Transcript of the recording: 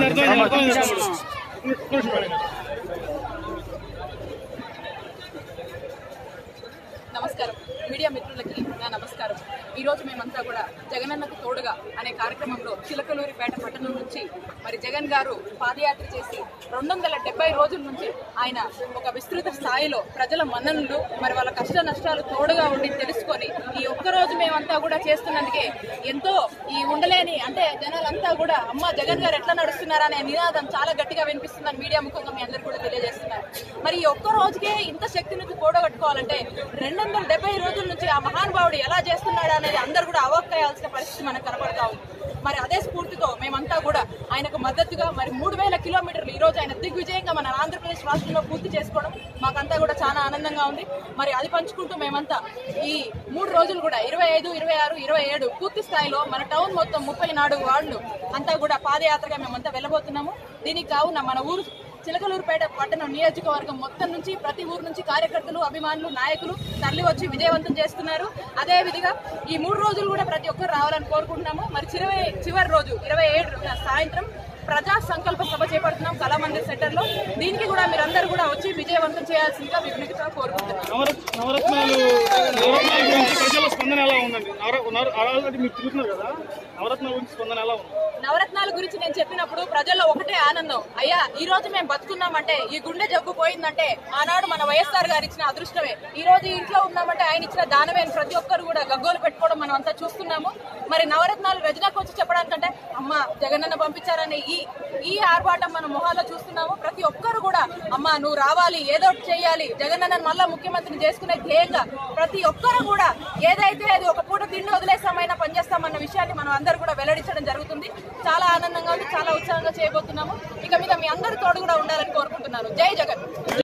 అర్థమైంది అర్థమైంది తమ్ముడు. నమస్కారం మీడియా మిత్రులకి నా నమస్కారం ఈ రోజు మేమంతా కూడా జగనన్నకు తోడుగా అనే కార్యక్రమంలో చిలకలూరిపేట పట్టణం నుంచి మరి జగన్ గారు పాదయాత్ర చేసి రెండు వందల డెబ్బై రోజుల నుంచి ఆయన ఒక విస్తృత స్థాయిలో ప్రజల మన్ననలు మరి వాళ్ళ కష్ట నష్టాలు తోడుగా ఉండి తెలుసుకొని ఈ ఒక్క రోజు మేమంతా కూడా చేస్తున్నందుకే ఎంతో ఈ ఉండలేని అంటే జనాలంతా కూడా అమ్మ జగన్ గారు ఎట్లా నడుస్తున్నారా అనే నినాదం చాలా గట్టిగా వినిపిస్తుందని మీడియా ముఖంగా మీ అందరు కూడా తెలియజేస్తున్నారు మరి ఈ ఒక్క రోజుకే ఇంత శక్తిని కూడగట్టుకోవాలంటే రెండు వందల డెబ్బై రోజుల నుంచి ఆ మహానుభావుడు ఎలా చేస్తున్నాడు అనేది అందరు కూడా అవాక్కయ్యాల్సిన పరిస్థితి మనకు కనపడతా ఉంది మరి అదే స్ఫూర్తితో మేమంతా కూడా ఆయనకు మద్దతుగా మరి మూడు వేల కిలోమీటర్లు ఈ రోజు ఆయన దిగ్విజయంగా మన ఆంధ్రప్రదేశ్ రాష్ట్రంలో పూర్తి చేసుకోవడం మాకంతా కూడా చాలా ఆనందంగా ఉంది మరి అది పంచుకుంటూ మేమంతా ఈ మూడు రోజులు కూడా ఇరవై ఐదు ఇరవై ఆరు ఇరవై ఏడు పూర్తి స్థాయిలో మన టౌన్ మొత్తం ముప్పై నాలుగు వార్డులు అంతా కూడా పాదయాత్రగా మేమంతా వెళ్ళబోతున్నాము దీనికి కావున మన ఊరు చిలకలూరుపేట పట్టణం నియోజకవర్గం మొత్తం నుంచి ప్రతి ఊరు నుంచి కార్యకర్తలు అభిమానులు నాయకులు తరలి వచ్చి విజయవంతం చేస్తున్నారు అదే విధిగా ఈ మూడు రోజులు కూడా ప్రతి ఒక్కరు రావాలని కోరుకుంటున్నాము మరి చిరవై చివరి రోజు ఇరవై ఏడు సాయంత్రం ప్రజా సంకల్ప సభ చేపడుతున్నాం కళామందిర్ సెంటర్ లో దీనికి కూడా మీరందరూ కూడా వచ్చి విజయవంతం చేయాల్సిందిగా విజ్ఞప్తితో కోరుకుంటున్నాం నవరత్- నవరత్నాలు నవరత్నాల గురించి ప్రజల స్పందన ఎలా ఉందండి నవర- నవర- ఆల్రెడీ మీరు తిరుగుతున్నారు కదా నవరత్నాల గురించి స్పందన ఎలా ఉంది నవరత్నాల గురించి నేను చెప్పినప్పుడు ప్రజల్లో ఒకటే ఆనందం అయ్యా ఈ రోజు మేము బతుకున్నామంటే ఈ గుండె జబ్బు పోయిందంటే ఆనాడు మన వైఎస్ఆర్ గారు ఇచ్చిన అదృష్టమే ఈ రోజు ఈ ఇంట్లో ఉన్నామంటే ఆయన ఇచ్చిన దానమే అని ప్రతి ఒక్కరు కూడా గగ్గోలు పెట్టుకోవడం మనం అంతా చూస్తున్నాము మరి నవరత్నాలు రజనాకు వచ్చి చెప్పడానికంటే అమ్మ జగనన్న పంపించారనే ఈ ఈ ఆర్భాటం మన మొహాల్లో చూస్తున్నాము ప్రతి ఒక్కరు కూడా అమ్మ నువ్వు రావాలి ఏదో ఒకటి చేయాలి జగనన్న మళ్ళా ముఖ్యమంత్రిని చేసుకునే ధ్యేయంగా ప్రతి ఒక్కరు కూడా ఏదైతే అది ఒక పూట తిండి వదిలేసామైనా పనిచేస్తామన్న విషయాన్ని మనం అందరూ కూడా వెల్లడించడం జరుగుతుంది చాలా ఆనందంగా ఉంది చాలా ఉత్సాహంగా చేయబోతున్నాము ఇక మీద మీ అందరి తోడు కూడా ఉండాలని కోరుకుంటున్నాను జై జగన్